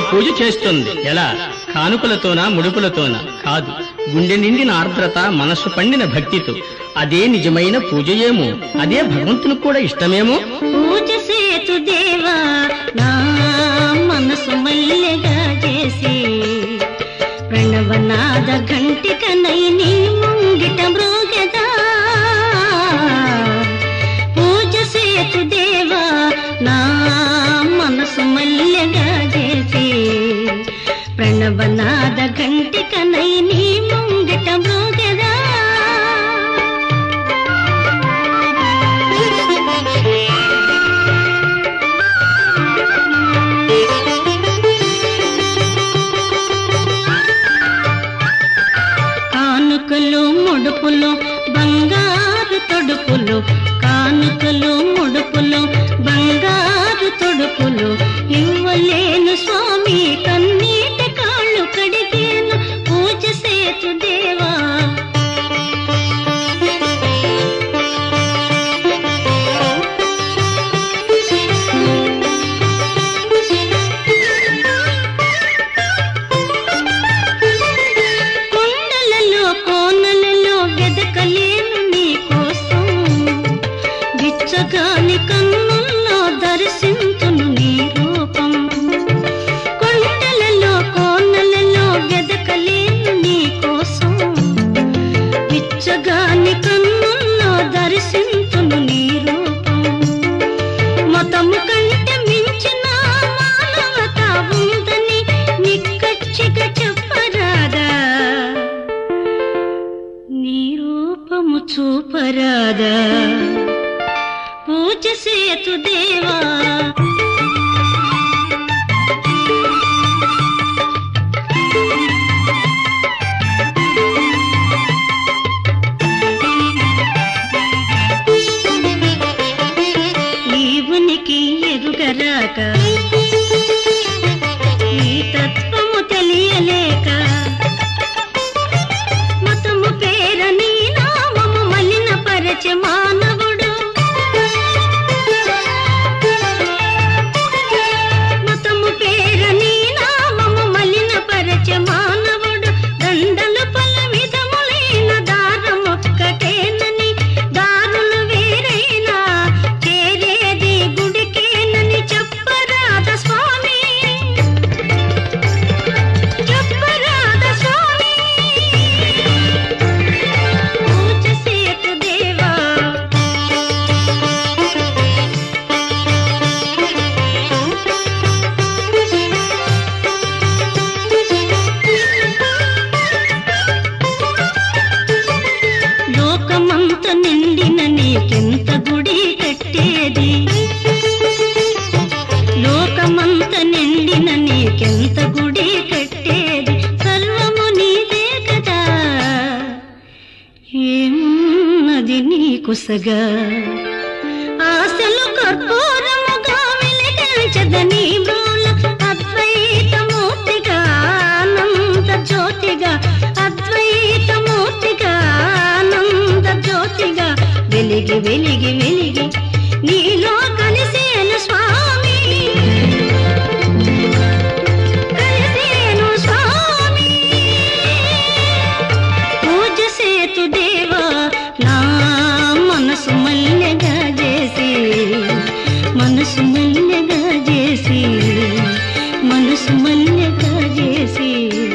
పూజ చేస్తుంది ఎలా కానుకలతోనా ముడుపులతోనా కాదు గుండె నిండిన ఆర్ద్రత మనస్సు పండిన భక్తితో అదే నిజమైన పూజ ఏమో అదే భగవంతునికి కూడా ఇష్టమేమో పూజ సేతు దేవా నా మనసు మల్లెగా చేసి ప్రణవనాద ఘంటికనై నీ ముంగిట మృగదా పూజ సేతు దేవా నా మనసు మల్లెగా చేసి ప్రణవనాద ఘంటికనై నీ ముంగిట మృగదా కానుకలు ముడుపులు బంగారు తొడుపులు కానుకలు ముడుపులు బంగారు తొడుపులు ఇవ్వలేను స్వామి కన్నీట కాళ్ళు కడిగేను పూజ సేతు దేవా కొండలలో కోనలలో వెదకలేను నీ కోసం బిచ్చగాని కన్నుల్లో దర్శించును నీ రూపం కొండలలో కోనలలో వెదకలేను నీ కోసం బిచ్చగాని కన్నుల్లో దర్శించును నీ రూపం మతము కంటే మించిన మానవత ఉందని నిక్కచ్చిగా చెప్పరాదా నీ రూపము చూపరాదా పూజ సేతు దేవా నీవునికి ఎరుగరాక నీ తత్వము తెలియలేక మతము పేర నీ నామము మలిన పరచ మానవుడు మతము పేర నీ నామము మలిన పరచ మానవుడు దండలు పల విధములైన దారమొక్కటేనని దారులు వేరైనా చేరేది గుడికేనని చెప్పరాద స్వామి చెప్పరాద స్వామి పూజ సేతు దేవా లోకమంత నిండిన నీకెంత గుడి కట్టేది లోకమంత నిండిన నీకెంత గుడి కట్టేది సర్వము నీదే కదా ఏమున్నది నీకు సగా ఆశలు కర్పూరముగా వెలిగించదని బ్రోల అద్వైతమూర్తిగా ఆనంద జ్యోతిగా అద్వైతమూర్తిగా ఆనంద జ్యోతిగా వెలిగి వెలిగి వెలిగి నీలో కలిసేను స్వామి కలిసేను స్వామి పూజ సేతు దేవా నా మనసు మల్లెగా చేసి మనసు మల్లెగా చేసి మనసు మల్లెగా చేసి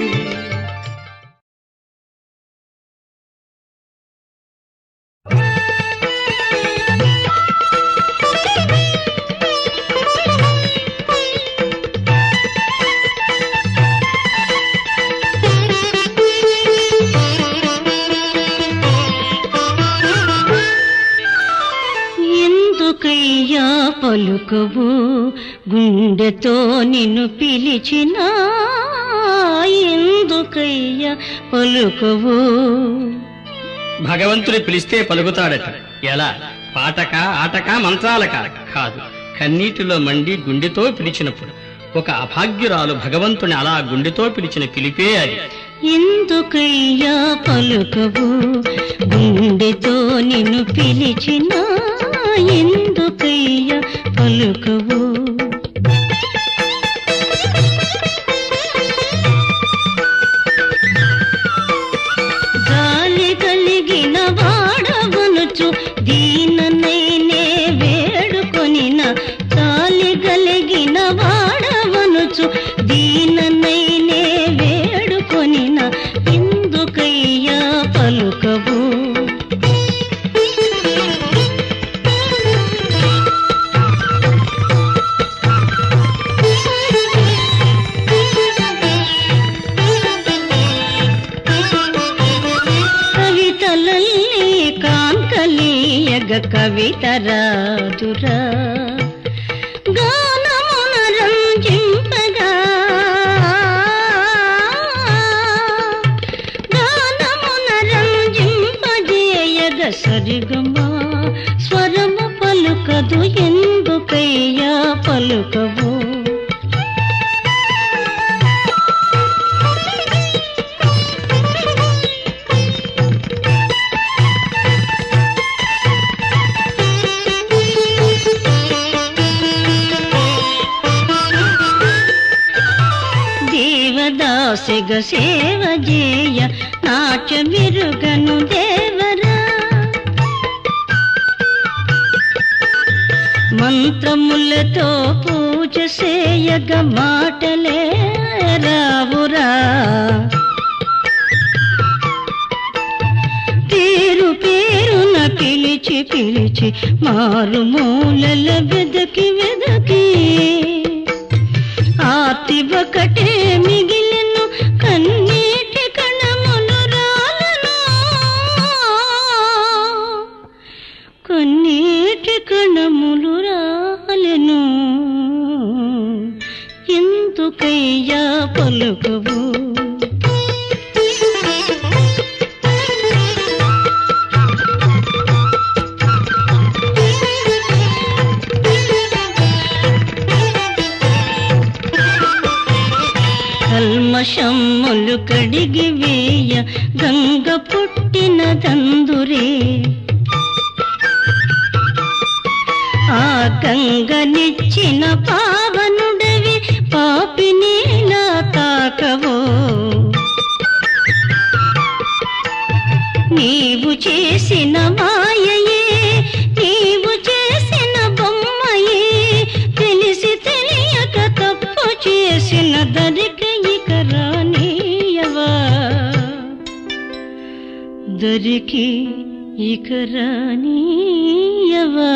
ఎందుకయ్యా పలుకవు గుండెతో నిన్ను పిలిచినా ఎందుకయ్యా పలుకవు భగవంతుని పిలిస్తే పలుకుతాడట ఎలా పాటక ఆటక మంత్రాలక కాదు కన్నీటిలో మండి గుండెతో పిలిచినప్పుడు ఒక అభాగ్యురాలు భగవంతుని అలా గుండెతో పిలిచిన పిలిపే అది ఎందుకయ్యా పలుకవు గుండెతో నిన్ను పిలిచినా ఎందుకయ్యా పలుకవు కవిత రాదురా గానమున రంజింపగా గానమున రంజింపజేయగ సరిగమా స్వరము పలుకదు ఎందుకయ్యా పలుకవు దేవదాసిగ సేవ జేయ నాట్య మెరుగను దేవరా మంత్రములతో పూజ సేయగ మాటలే రావురా పేరు పేరున పిలిచి పిలిచి మారు మూలల వెదకి వెదకి ఆతి ఒకటే మిగిలిను కన్నీటి కణములు రాలను కన్నీటి కణములు రాలెను ఎందుకయ్యా పలుకవు కల్మషమ్ములు కడిగి వేయ గంగ పుట్టిన తందురే ఆ గంగనిచ్చిన పావనుడవి పాపినీలా తాకవో నీవు చేసిన మాయయే నీవు చేసిన బొమ్మయే తెలిసి తెలియక తప్పు చేసిన దరిక ఇక రానీయవా దరికి ఇక రానీయవా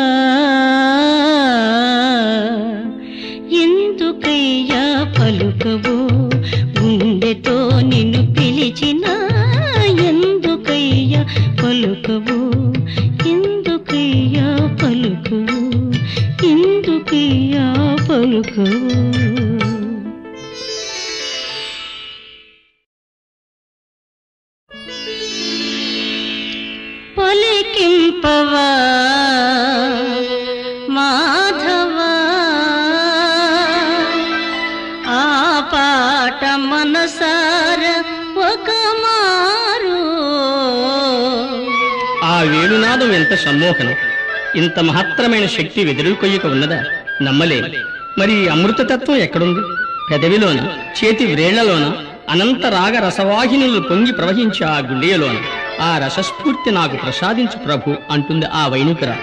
ఎందుకయ్యా పలుకవు గుండెతో నిన్ను పిలిచిన ఎందుకయ్యా పలుకవు ఎందుకయ్యా పలుకవు ఎందుకయ్యా పలుకవు పలికింపవా మాధవా ఆ పాట మనసార ఒక మారు ఆ వేణునాదం ఎంత సమ్మోహనం ఇంత మహత్తరమైన శక్తి వెదురుకొయ్యక ఉన్నదా నమ్మలేదు మరి ఈ అమృతతత్వం ఎక్కడుంది పెదవిలోన చేతి వ్రేళ్లలోన అనంత రాగ రసవాహినులు పొంగి ప్రవహించే ఆ గుండెయలోన ఆ రసస్ఫూర్తి నాకు ప్రసాదించు ప్రభు అంటుంది ఆ వైణికురా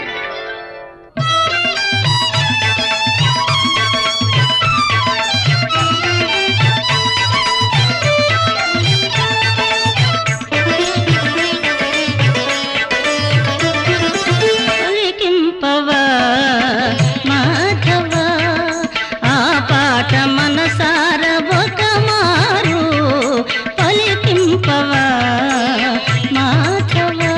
పలికింపవా మాధవా ఆ పాట మనసార ఒక మారు పలికింపవా మాధవా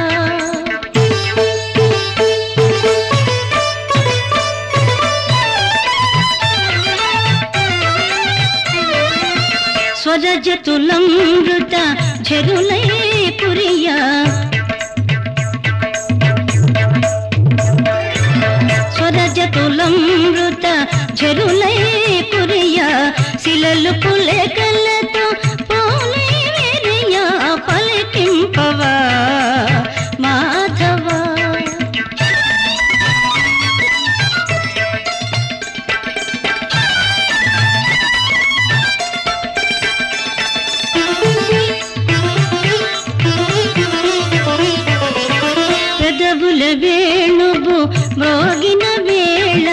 స్వరజతులంబృత ఝరులై పురియా స్వరజతులంబృత ఝరులై పురియా శిలలు పులకలతో పోలే విరియా పలికింపవా మాధవా పెదవుల వేణువు మ్రోగిన వేళ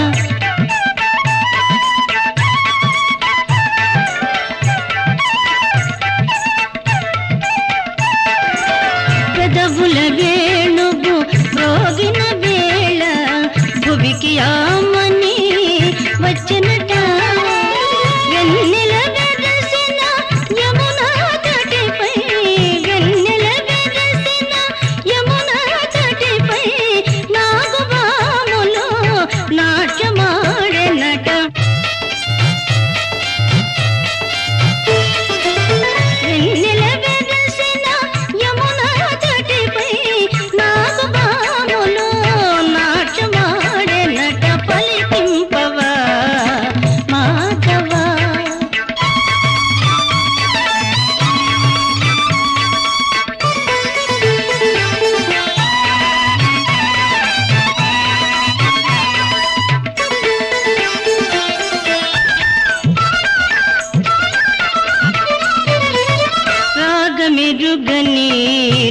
పెదవుల వేణువు మ్రోగిన వేళ భువికి ఆమని వచ్చినట వెన్నెల వెరసిన యమునా తటిపై వెన్నెల వెరసిన యమునా తటిపై నా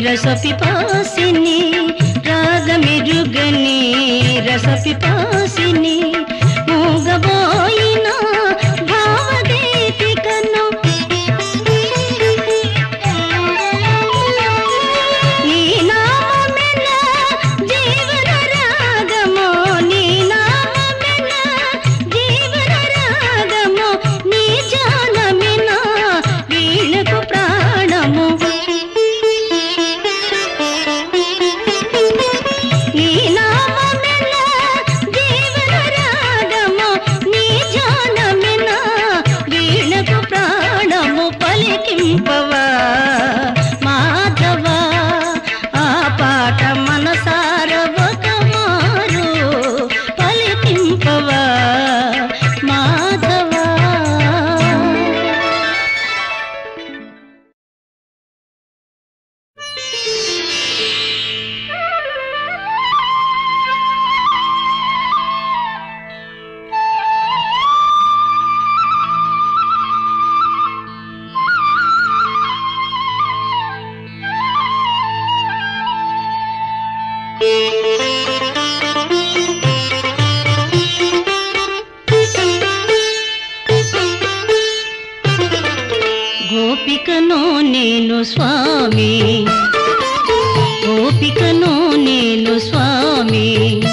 రసపిపాసిని రాగమెరుగని రసపిపాసిని మూగబోయిన భావగీతికను నీ నామమెల జీవన రాగమో నీ నామమెల జీవన రాగమో నీ జానమిన వీణకు ప్రాణము నీ నామమెల జీవన రాగమో నీ జానమిన వీణకు ప్రాణము పలికింపవా మాధవా ఆ పాట మనసార ఒక మారు పలికింపవా మాధవా గోపికను నేను స్వామి గోపికను నేను స్వామి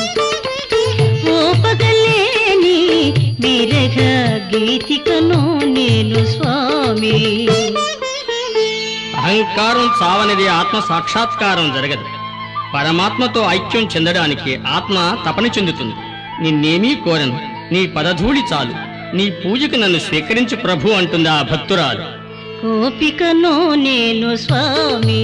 ఓపగలేని విరగ గీతికను నేను స్వామి అహంకారం చావనిది ఆత్మ సాక్షాత్కారం జరగదు పరమాత్మతో ఐక్యం చెందడానికి ఆత్మ తపన చెందుతుంది నిన్నేమీ కోరను నీ పదధూళి చాలు నీ పూజకు నన్ను స్వీకరించు ప్రభు అంటుంది ఆ భక్తురాలు గోపికను నేను స్వామి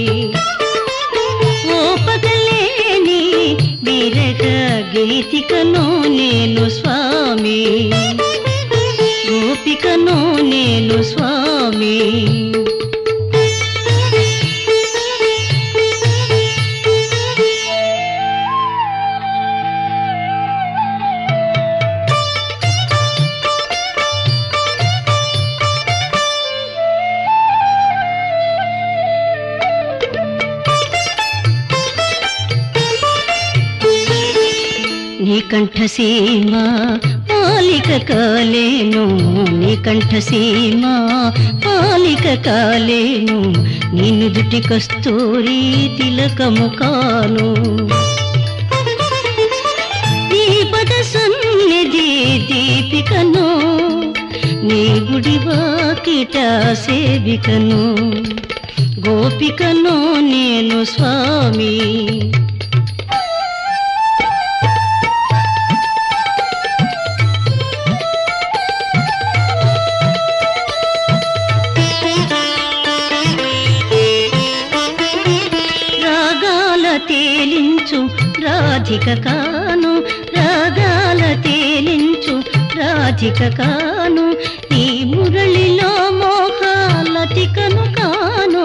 ఓపగలేని విరగ గీతికను నేను స్వామి గోపికను నేను స్వామి నీ కంఠసీమ పాలిక కాలేను నీ కంఠసీమ పాలిక కాలేను నిన్ను దుటి కస్తూరి తిలకము కాను నీ పద సన్నిధి దీపికను నీ గుడి వాకిట సేవికను గోపికను నేను స్వామి రాగాల తేలించు రాధిక కాను రాగాల తేలించు రాధిక కాను నీ మురళిలో మోహాలతికను కాను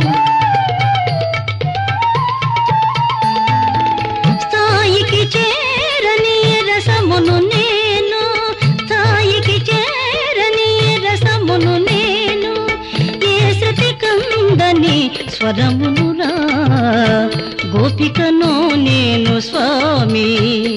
స్థాయికి చేరని రసమును నేను స్థాయికి చేరని రసమును నేను ఏ శృతి కందని స్వరమును రా గోపికను నేను స్వామి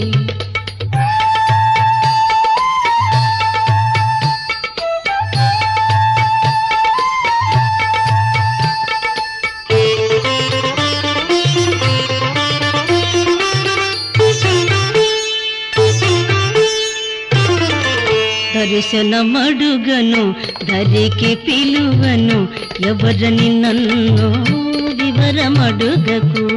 దర్శనమడుగను ధరికి పిలువను ఎవరని నన్ను వివరమడుగకు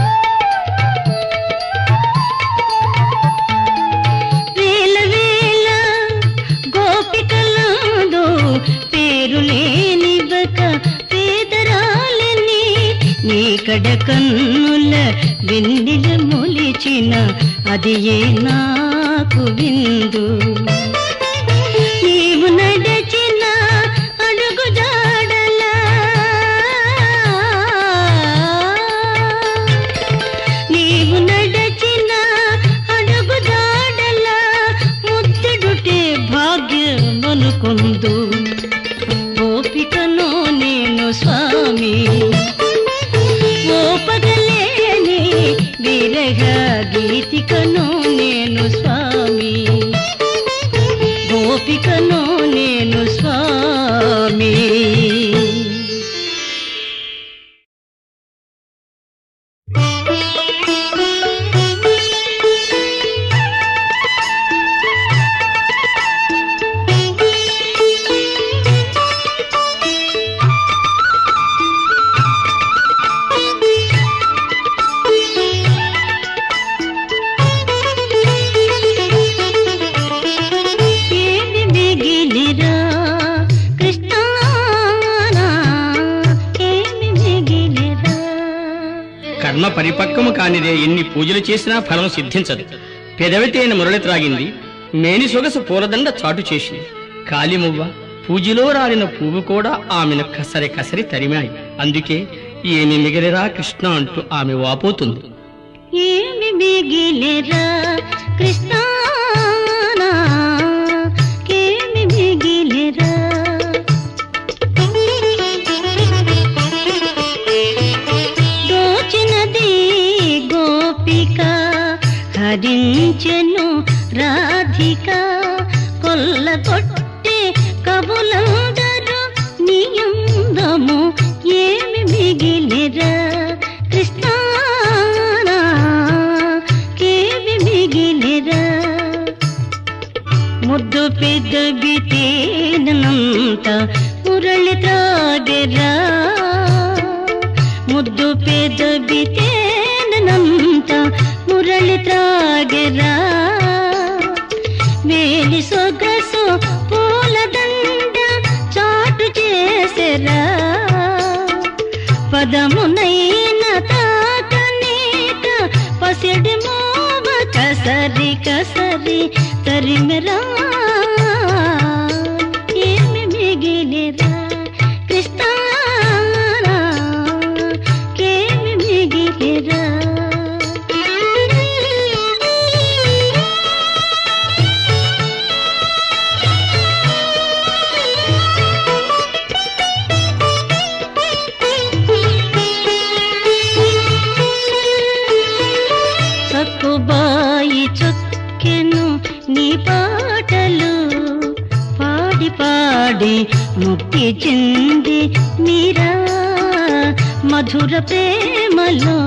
వేల వేల గోపికలాదో పేరు లేనివ్వక పేదరాలని నీ కడ కన్నుల వెన్నెల మొలిచిన అది ఏ నాకు విందు నీవు నడచిన అడుగు జాడలా నీవు నడచిన అడుగు జాడలా ముద్దడుటే భాగ్యమనుకుందు గోపికను నేను స్వామి ఓ గోపికను నేను స్వామి ఏమి మిగిలిరా కృష్ణ ఏమి మిగిలిరా కర్మ పరిపక్వము కానిదే ఎన్ని పూజలు చేసినా ఫలం సిద్ధించదు పెదవితేన మురళి త్రాగింది మేని సొగసు పూలదండ చాటు చేసింది కాలిమువ్వ పూజలో రాలిన పువ్వు కూడా ఆమెను కసరి కసరి తరిమాయి అందుకే ఏమి మిగిలిరా కృష్ణ అంటూ ఆమె వాపోతుంది ఏమి మిగిలిరా కృష్ణ ఏమి మిగిలిరా దోచినది గోపిక హరించెను రాధిక కొల్లగొట్టే కబులందరూ నియందము ఏమి మిగిలిరా కృష్ణ కేమి మిగిలిరా ముద్దు పెదబితేనంత మురళి త్రాగెరా ముద్దు పెదబితేనంత మురళి త్రాగెరా మేలి సొగసు పూలదండ చాటు చేసెరా పదమునైన తాకనేక పసిడి మోవ కసరి కసరి తరిమెరా ఏమి మిగిలిరా కృష్ణ కేమి మిగిలిరా సక్కుబాయి చొక్కెను నీ పాటలు పాడి పాడి ముక్తి చెంది మీరా మధుర ప్రేమలో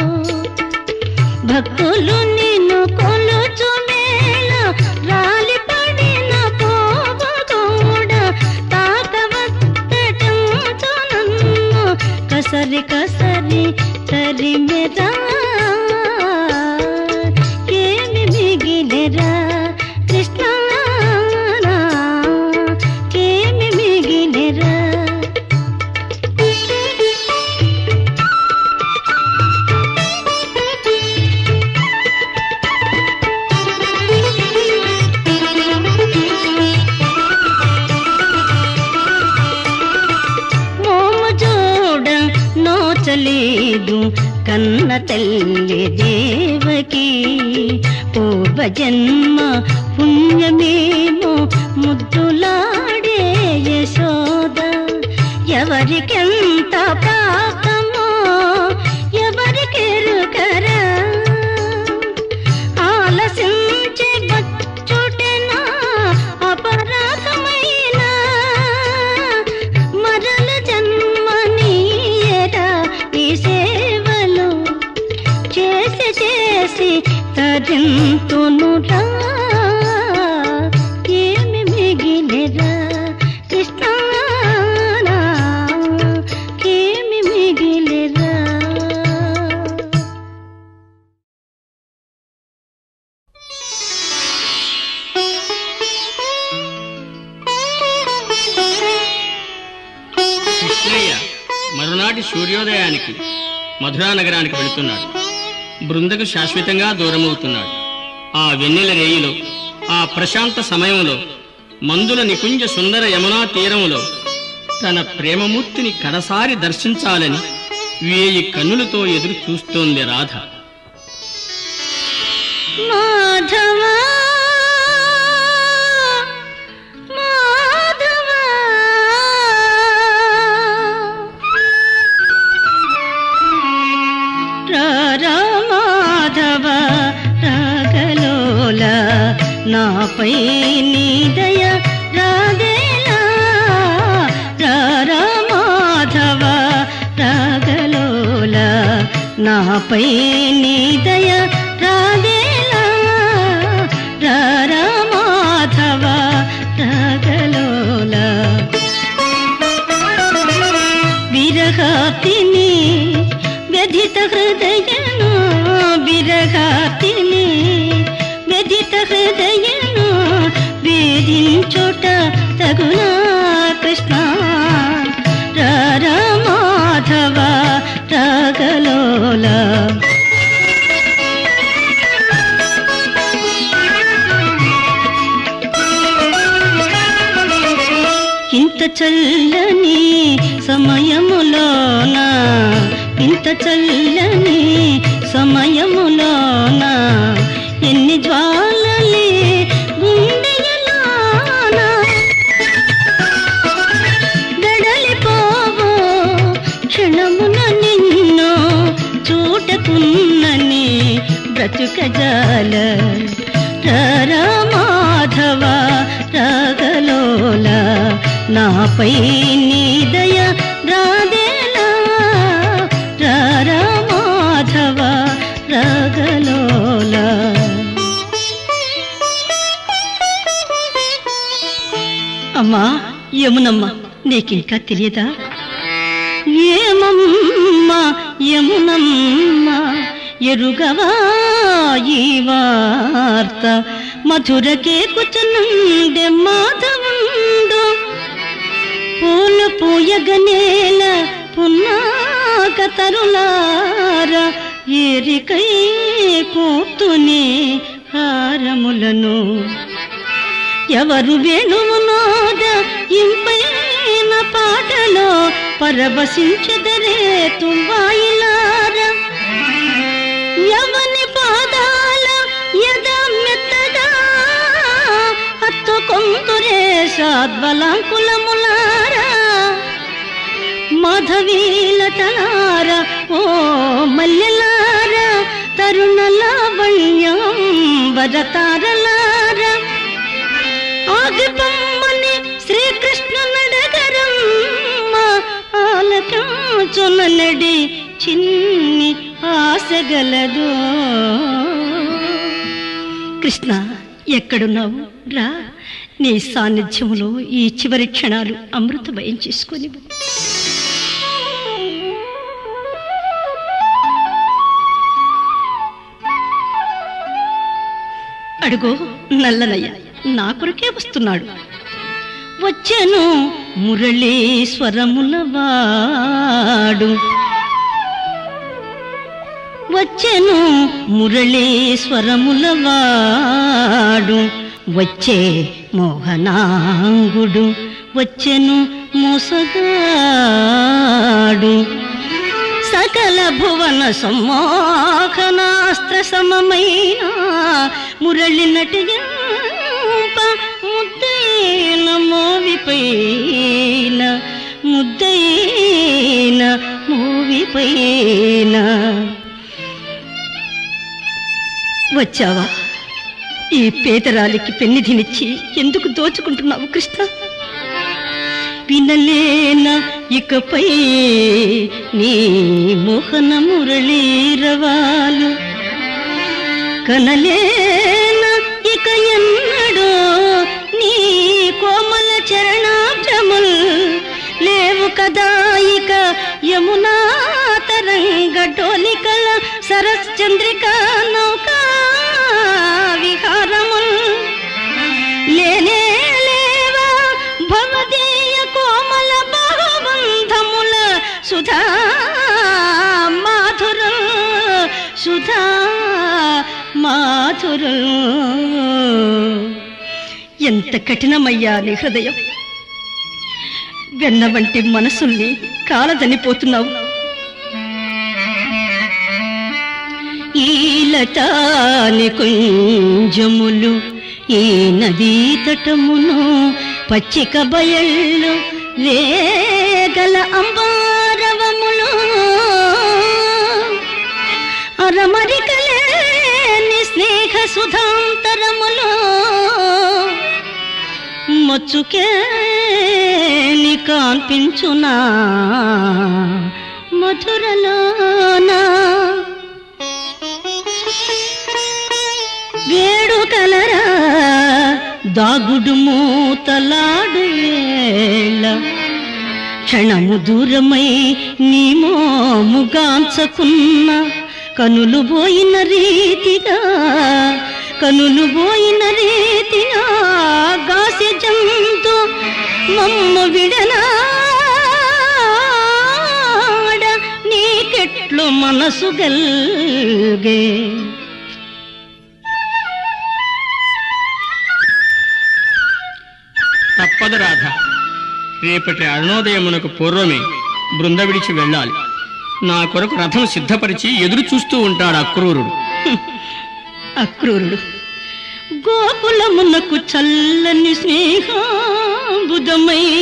భక్తులు నిన్ను కొలుచు మేళ రాలి పడిన పోవ కూడా తాకవత్తటం నన్ను కసరి కసరి తరిమెరా ఏమి మిగిలిరా కృష్ణ ఏమి మిగిలిరా మోము చూడ నోచలేదు కన్న తల్లి దేవకి పూర్వ జన్మ పుణ్యమేమో ముద్దులాడే యశోద ఎవరికెంత పాపమో ఎవరికెరుకరా ఆలసించే బచ్చుటెనా అపరాధమైన మరల జన్మనీయరా ఈ సేవలు చేసి చేసి తరింతునురా ఏమి మిగిలిరా కృష్ణ ఏమి మిగిలిరా కృష్ణయ్య మరునాటి సూర్యోదయానికి మధురా నగరానికి వెళుతున్నాడు బృందకు శాశ్వతంగా దూరమవుతున్నాడు ఆ వెన్నెల రేయిలో ఆ ప్రశాంత సమయంలో మందుల నికుంజ సుందర యమునా తీరములో తన ప్రేమమూర్తిని కడసారి దర్శించాలని వేయి కన్నులతో ఎదురు చూస్తోంది రాధ మాధవా మాధవా రారా మాధవ రాగలోల నాపై నీ దయ నాపై నీ దయ రాదేలా రారా మాధవ రాగలోల విరహాతిని వ్యధిత హృదయను విరహాతిని వ్యధిత హృదయను వేధించోట తగునా కృష్ణ రారా మాధవ రాగలోల ఇంత చల్లని సమయములోన ఇంత చల్లని సమయములోన ఎన్ని జ్వాలలే గుండెయలోన గడలిపోవో క్షణమున నిన్ను చూటకున్నని బ్రతుకజాల రారా మాధవ రాగలోల నాపై నీ దయ రాదేలా రారా మాధవ రాగలోల అమ్మా యమునమ్మ నీకింకా తెలియదా ఏమమ్మా యమునమ్మ ఎరుగవా ఈ వార్త మధురకే కుచనుండే మాధవుండు పూలు పూయగనేల పున్నాక తరులార ఏరికై కూతుని హారములను ఎవరు వేణువునోద ఇంపైన పాటలో పరవశించదరే తుంబాయిలార ఎవని పాదాల ఎద మెత్తగా హత్తుకొంతురే సాద్బలాంకులములారా మాధవీలతలార ఓ మల్లెలార తరుణ లావణ్యం వరతారలార ఆగిపమ్మని శ్రీకృష్ణునడగరమ్మ ఆలకించునడి చిన్ని ఆశగలదు కృష్ణ ఎక్కడున్నావు రా నీ సాన్నిధ్యములో ఈ చివరి క్షణాలు అమృతమయం చేసుకొని అడుగో నల్లనయ్య నా కొరకే వస్తున్నాడు వచ్చెను మురళీశ్వరముల వాడు వచ్చెను మురళీశ్వరముల వాడు వచ్చే మోహనాంగుడు వచ్చెను మోసగాడు సకల భువన సమ్మోహనాస్త్ర సమమైన మురళి నటింప ముద్దైన మోవిపైన ముద్దైన మోవిపైన వచ్చావా ఈ పేదరాలికి పెన్నిధినిచ్చి ఎందుకు దోచుకుంటున్నావు కృష్ణ వినలేన ఇకపై నీ మోహన మురళీరవాలు కనలేన ఇక ఎన్నడో నీ కోమల చరణాబ్జముల్ లేవు కదా ఇక యమునా తరంగ డోలికల సరశ్చంద్రిక నౌకా విహారముల్ లేనే లేవా భవదీయ కోమల బాహుబంధముల సుధా మాధురు సుధా మాధురు ఎంత కఠినమయ్యా నీ హృదయం వెన్న వంటి మనసుల్ని కాలదనిపోతున్నావు ఈలతాని కుంజములు ఈ నదీ తటమును పచ్చిక బయళ్ళు వేగల అంబారవములు అరమరికలేని స్నేహ సుధాంతరములు మచ్చుకే నీ కాన్పించునా మధురలోనా దాగుడు మూతలాడు వేళ క్షణము దూరమై నీ మోముగాంచకున్న కనులు పోయిన రీతిగా కనులు పోయిన రీతిగా గాసె జంతు మమ్మ విడనాడ నీకెట్లు మనసు గల్గే తప్పదు రాధ రేపటి అరుణోదయమునకు పూర్వమే బృంద విడిచి వెళ్ళాలి నా కొరకు రథం సిద్ధపరిచి ఎదురు చూస్తూ ఉంటాడు అక్రూరుడు అక్రూరుడు గోకులమునకు చల్లని స్నేహాబుదమై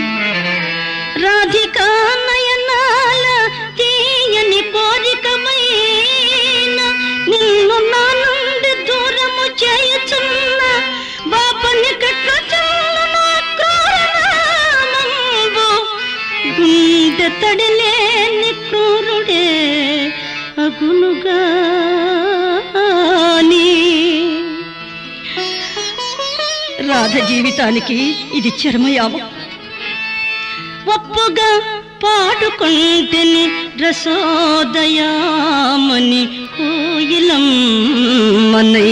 రాధికా నయనాల తీయని కోరికమైన నిన్ను నా నుండి దూరము చేయుచున్న బాపని కట్ల చల్లను అక్రూరనామంబు గుండె తడిలేని క్రూరుడే అగునుగా రాధ జీవితానికి ఇది చరమయామం ఒప్పుగా పాడుకుంటేని రసోదయామని కోయిలమ్మనై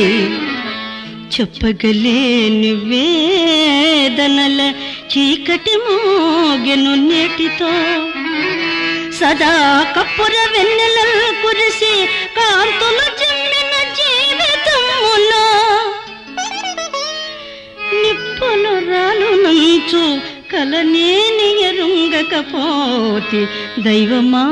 చెప్పగలేని వేదనల చీకటి మోగెను నేటితో సదా కప్పుర వెన్నెలలు కురిసి కాంతులు చిమ్మిన జీవితములో నిప్పులు రాలు నంచు కలనేని ఎరుంగకపోతి దైవమా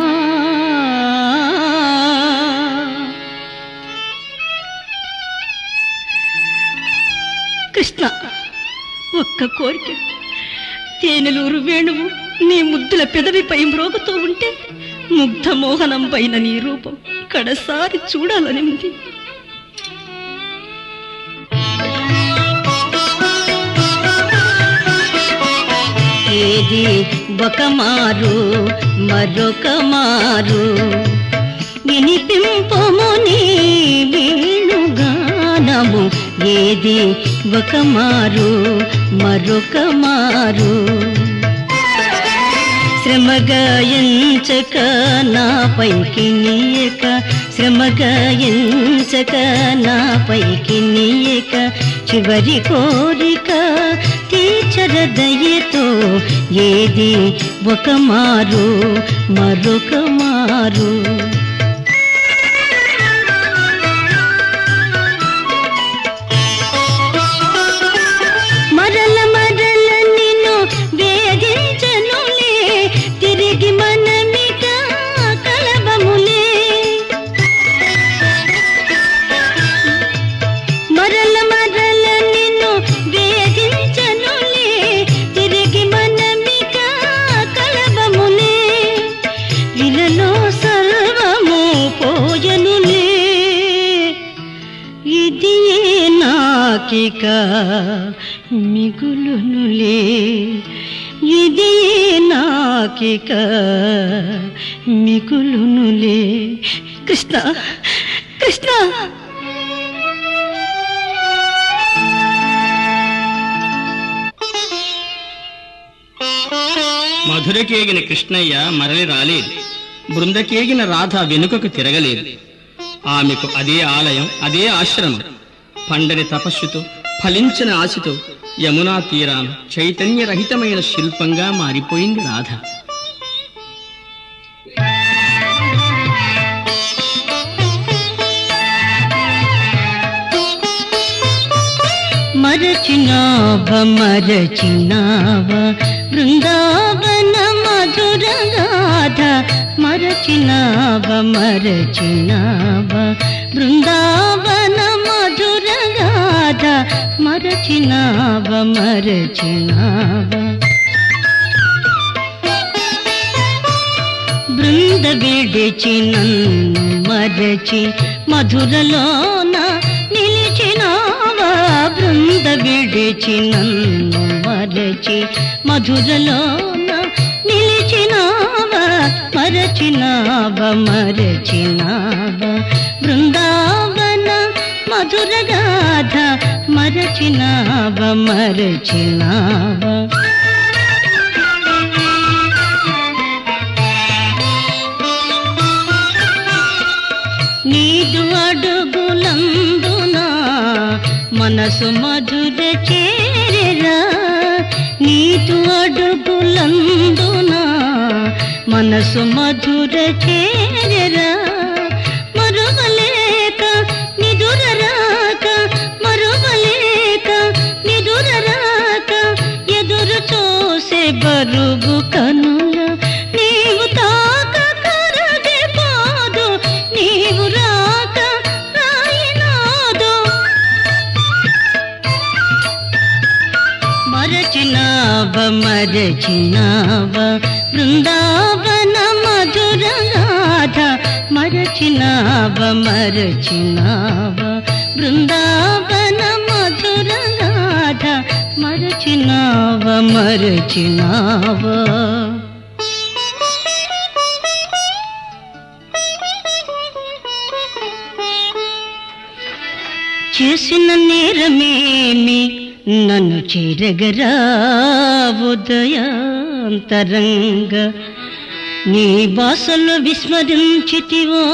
కృష్ణ ఒక్క కోరిక తేనెలూరు వేణువు నీ ముద్దుల పెదవిపై మ్రోగుతూ ఉంటే ముగ్ధ మోహనం పైన నీ రూపం కడసారి చూడాలని ఉంది ఏది ఒక మారు మరొక మారు వినిపింపము నీ వేణుగానము ఏది ఒక మారు మరొక మారు శ్రమగా ఎంచక నా పైకి నీయక శ్రమగా ఎంచక నా పైకి నీయక చివరి కోరిక తీర్చర దయతో ఏది ఒక మారు మరొక మారు మరల మరల నిన్ను వేధించనులే తిరిగి మనమిట కలవములే మరల మరల నిన్ను వేధించనులే తిరిగి మనమిట కలవములే ఇలలో సర్వము పోయనులే ఇది నాకిక మిగులునులే ఇది నాకిక మిగులునులే కృష్ణ కృష్ణ మధురకేగిన కృష్ణయ్య మరలి రాలేదు బృందకేగిన రాధ వెనుకకు తిరగలేదు ఆమెకు అదే ఆలయం అదే ఆశ్రమం పండని తపస్సుతో ఫలించిన ఆశతో యమునా తీరాన చైతన్యరహితమైన శిల్పంగా మారిపోయింది రాధ మరచినావ మరచినావ బృందావన మధుర గాథ మరచినావ మరచినావ బృందావన మధుర గాథ మరచినావ మరచినావ బృంద విడిచి నన్ను మరచి మధురలోన నిలిచినావా బృంద విడిచి నన్ను మరచి మధురలోన నిలిచినావా మరచినావ మరచినావ బృందావన మధుర గాథ మరచినావ మరచినావ నీదు అడుగులందున మనసు మధుర చేరరా నీదు అడుగులందున మనసు మధుర చేరరా మరువలేక నిదురరాక మరువలేక నిదురరాక ఎదురు చూసే బరువు కనుల నీవు తాక కరగే పోదు నీవు రాక రాయినాదు మరచినావ మరచినావ బృందావన మధుర గాథ మరచినావ మరచినావ బృందావన మధుర గాథ మరచినావ మరచినావ చేసిన నేరమేమి నన్ను చేరగరా ఉదయాంతరంగ నీ బాసలు విస్మరించితివో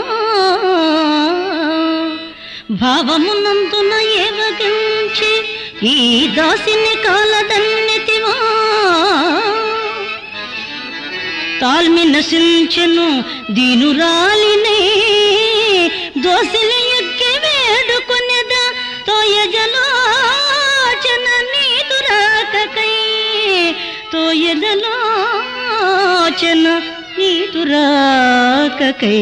భావమునందున ఏవగించి ఈ దాసిని కాలదన్నితివో తాల్మి నశించెను దీనురాలినే దోసిలి ఎక్కి వేడుకొనెద తోయజలోచన నీదు రాకకై తోయజలోచన నీదు రాకకై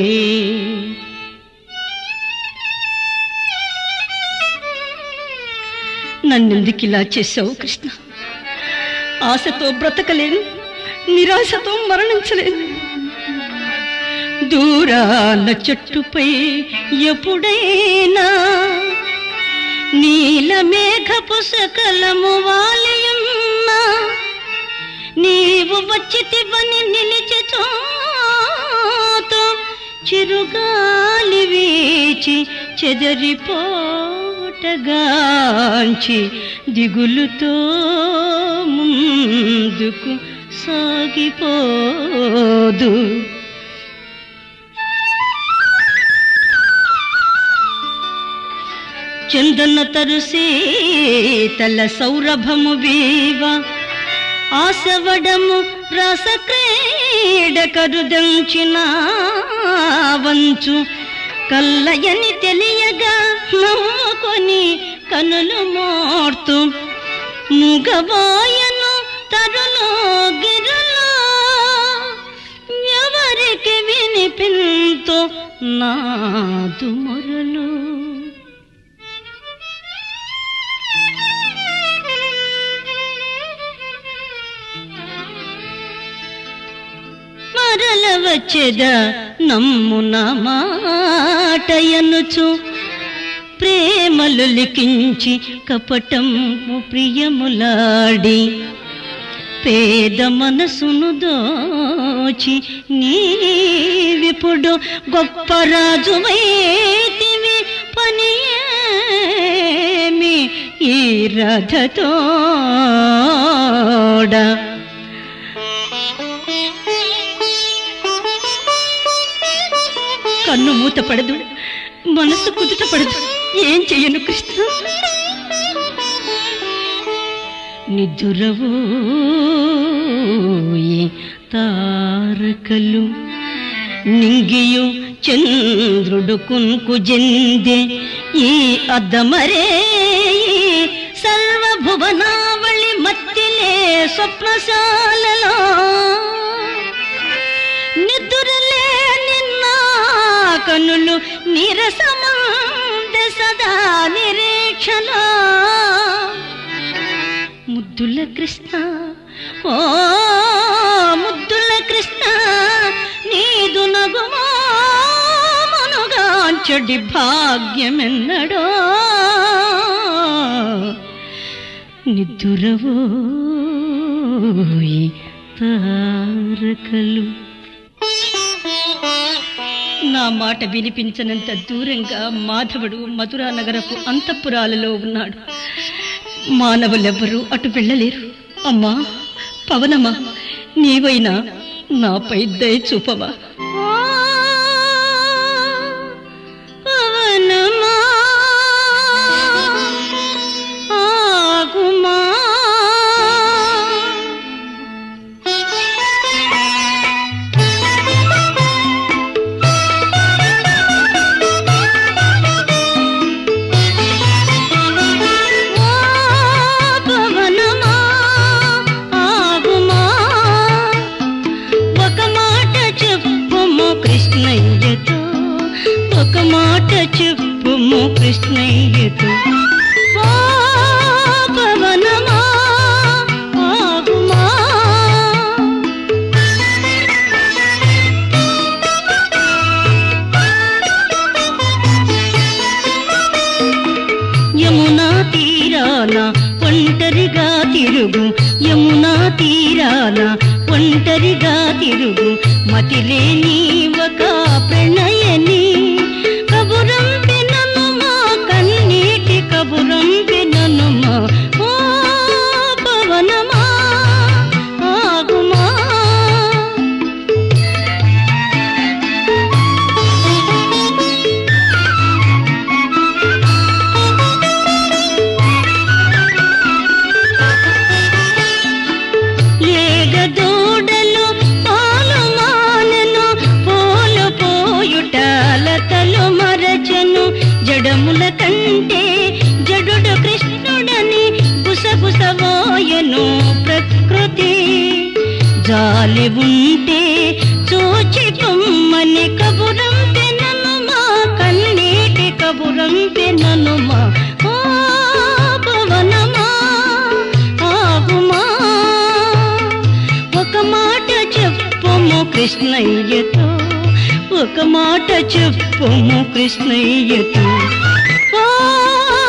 నన్నెందుకు ఇలా చేశావు కృష్ణ ఆశతో బ్రతకలేను నిరాశతో మరణించలేను దూరాల చెట్టుపై ఎప్పుడైనా నీల మేఘపు సకలము వాలయున్నా నీవు వచ్చితివని నిలిచి చోతో చిరుగాలి వీచి చెదరిపోటగాంచి దిగులుతో ముందుకు సాగిపోదు చందన తరుసీతల సౌరభము వీవ ఆసవడము రస క్రీడ కరుదంచిన వంచు కల్లయని తెలియగా నమ్ముకొని కనులు మోర్తు ముగవాయను తరులో గిరులో ఎవరికి వినిపింతో నాదు మొరలు మరల వచ్చెద నమ్మున మాటయనుచు ప్రేమలు లిఖించి కపటము ప్రియములాడి పేద మనసును దోచి నీవిప్పుడు గొప్ప రాజువైతివి పని ఏమి ఈ రథతోడ కన్ను మూత పడదు మనసు కుదుట పడదు ఏం చెయ్యను కృష్ణ నిద్దురవో తారకలు నింగియు చంద్రుడు కున్కు జందే ఈ అద్దమరే ఈ సర్వభువనావళి మత్తిలే స్వప్నశాలలో నిద్దురలే నిన్న కనులు నీరసమంద సదా నిరీక్షణ ముద్దుల కృష్ణ ఓ ముద్దుల కృష్ణ నీదు నగుమానుగాంచడి భాగ్యమెన్నడో నిద్దురవోయి తారకలు నా మాట వినిపించనంత దూరంగా మాధవుడు మధురా నగరపు అంతఃపురాలలో ఉన్నాడు మానవులెవ్వరూ అటు వెళ్ళలేరు అమ్మా పవనమా నీవైనా నాపై దయ చూపవా పవనమా ఆగుమా ఓ పవనమా ఆగుమా ఒక మాట చెప్పుము కృష్ణయ్యతో ఒక మాట చెప్పుము కృష్ణయ్యతో ఓ పవనమా ఆగుమా యమునా తీరాన ఒంటరిగా తిరుగు యమునా తీరాన ఒంటరిగా తిరుగు మతిలేని ఒక ప్రణయని కబురం వినను మా కన్నీటి కబురం వినను మా ఓ పవనమా ఆగుమా ఏగదూడలు పాలు మానెను పోలు పోయుటాలతలు మరచను జడముల కంటే జడుడు కృష్ణుడని గుసగుసవోయను ప్రకృతి జాలి ఉంటే చూచి పొమ్మని కబురం పెనను మా కన్నీటి కబురం పెనను మా ఓ పవనమా ఆగుమా ఒక మాట చెప్పుము కృష్ణయ్యతో ఒక మాట చెప్పుము కృష్ణయ్యతో ఓ